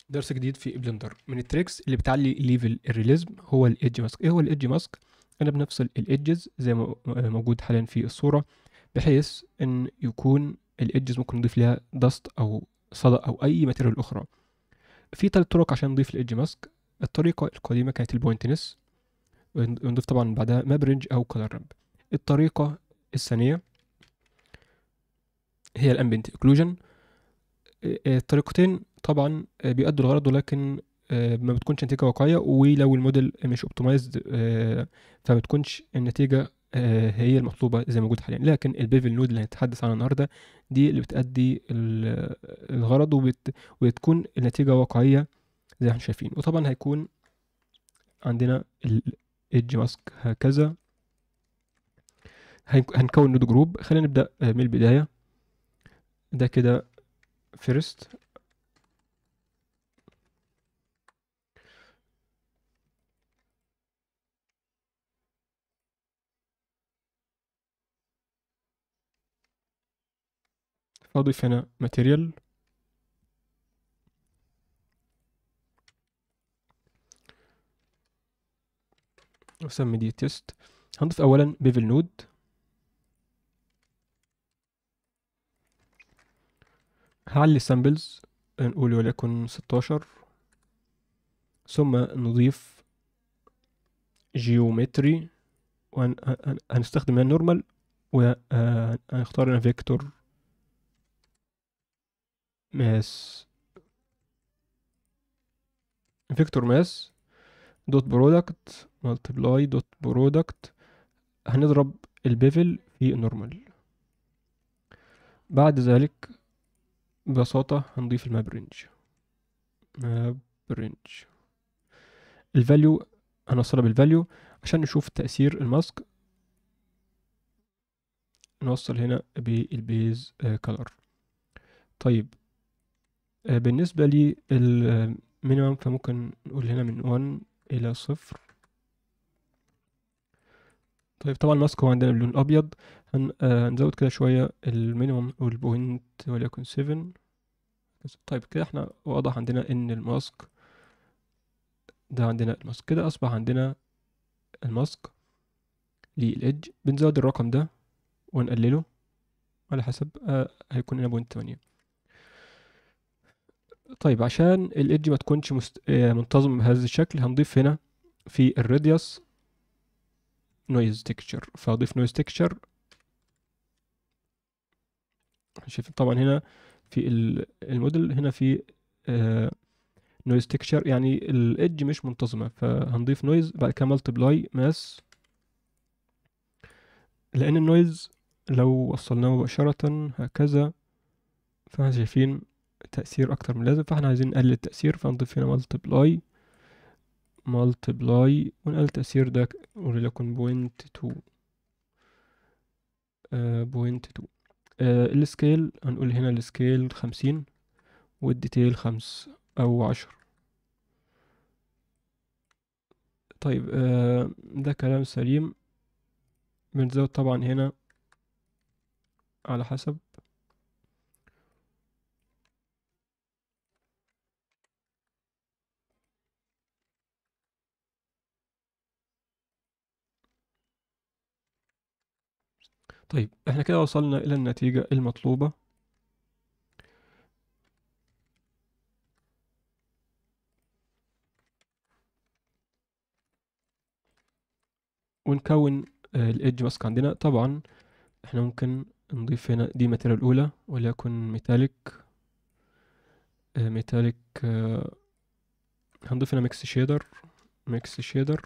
درس جديد في بلندر من التريكس اللي بتعلي ليفل الريليزم هو الايدج ماسك ايه هو الايدج ماسك انا بنفصل الايدجز زي ما موجود حاليا في الصوره بحيث ان يكون الايدجز ممكن نضيف لها دست او صدى او اي ماتيريال اخرى في ثلاث طرق عشان نضيف الايدج ماسك الطريقه القديمه كانت البوينتنس ونضيف طبعا بعدها مابرنج او كلر رامب الطريقه الثانيه هي الامبنت اوكلوجن الطريقتين طبعا بيأدوا الغرض ولكن ما بتكونش نتيجة واقعية ولو الموديل مش اوبتمايزد فما بتكونش النتيجة هي المطلوبة زي ما موجود حاليا لكن البيفل نود اللي هنتحدث عنها النهاردة دي اللي بتأدي الغرض وبت... وتكون النتيجة واقعية زي ما احنا شايفين وطبعا هيكون عندنا الايدج ماسك هكذا هنكون نود جروب خلينا نبدأ من البداية ده كده فيرست فاضيف هنا ماتيريال واسمي دي تيست هنضيف اولا بيفل نود هعلي سامبلز نقول وليكن ستاشر ثم نضيف جيومتري وهنستخدم النورمال وهنختار هنا فيكتور ماس فيكتور ماس دوت برودكت ملتبلاي دوت برودكت هنضرب البيفل في النورمال بعد ذلك ببساطة هنضيف الماب رينج ماب رينج الفاليو هنوصلها بالفاليو عشان نشوف تأثير الماسك نوصل هنا بالبيز كلر طيب بالنسبة لي المينيمم فممكن نقول هنا من 1 إلى صفر طيب طبعا الماسك هو عندنا باللون الأبيض هن... هنزود كده شوية المينيمم والبوينت وليكن 7 طيب كده احنا واضح عندنا ان الماسك ده عندنا الماسك كده اصبح عندنا الماسك للإدج بنزود الرقم ده ونقلله على حسب آه هيكون هنا بوينت 8 طيب عشان الإدج ما تكونش مست... آه منتظم بهذا الشكل هنضيف هنا في الراديوس نويز تكتشر فاضيف نويز تكتشر شايفين طبعا هنا في الموديل هنا في نويز تكتشر يعني الايدج مش منتظمه فهنضيف نويز بعد كده ملتبلاي ماس لان النويز لو وصلناه مباشره هكذا فاحنا شايفين تأثير أكتر من لازم فاحنا عايزين نقلل التأثير فنضيف هنا ملتبلاي ملتبلاي ونقلل التأثير ده وليكن بوينت تو بوينت تو السكيل هنقول هنا السكيل خمسين والديتيل خمس أو عشر طيب آه ده كلام سليم بنزود طبعا هنا على حسب طيب احنا كده وصلنا الى النتيجة المطلوبة ونكون الايدج ماسك عندنا طبعا احنا ممكن نضيف هنا دي ماتيريال الاولى وليكن ميتاليك ميتاليك هنضيف هنا ميكس شيدر ميكس شيدر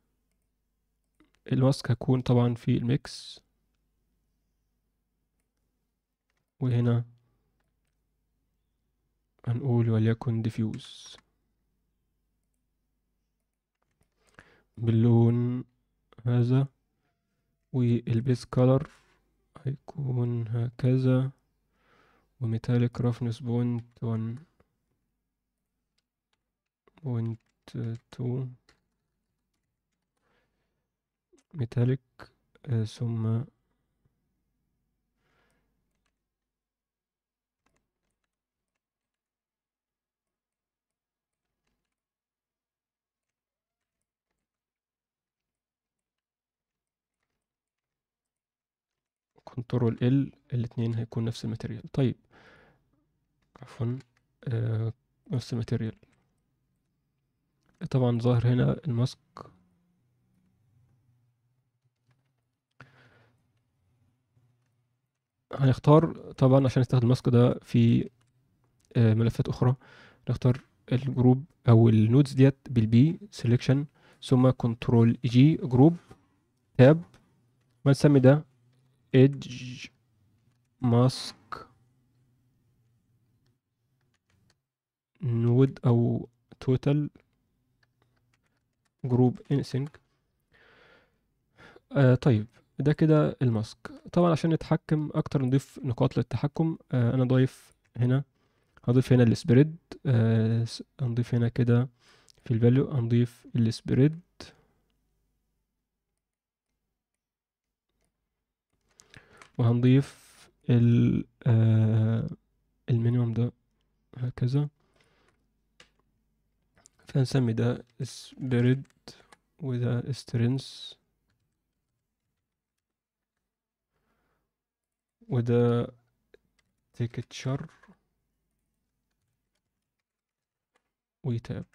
الماسك هيكون طبعا في الميكس وهنا هنقول وليكن ديفيوز باللون هذا والبيس كولر هيكون هكذا وميتاليك رفنس بوينت ون بوينت تو ميتاليك ثم كنترول ال الاتنين هيكون نفس الماتيريال طيب عفوا آه نفس الماتيريال طبعا ظاهر هنا الماسك هنختار طبعا عشان نستخدم الماسك ده في آه، ملفات اخرى نختار الجروب او النودز ديت بالبي سيلكشن ثم كنترول جي جروب تاب ونسمي ده ايدج ماسك نود او توتال جروب انسينك آه طيب ده كده الماسك طبعا عشان نتحكم اكتر نضيف نقاط للتحكم آه انا ضايف هنا هضيف هنا السبريد آه س- هنضيف هنا كده في الفاليو هنضيف السبريد وهنضيف ال آه المينيمم ده هكذا فهنسمي ده سبريد وده سترينث وده تيكتشر ويتاب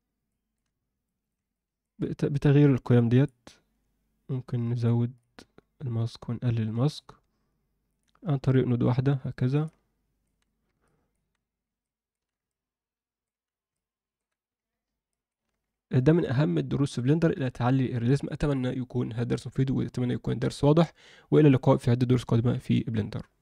بت- بتغيير القيم ديت ممكن نزود الماسك ونقلل الماسك عن طريق نود واحدة هكذا ده من أهم الدروس في بلندر إلى تعلي الرياليزم أتمنى يكون هذا درس مفيد وأتمنى يكون درس واضح وإلى اللقاء في عدة دروس قادمة في بلندر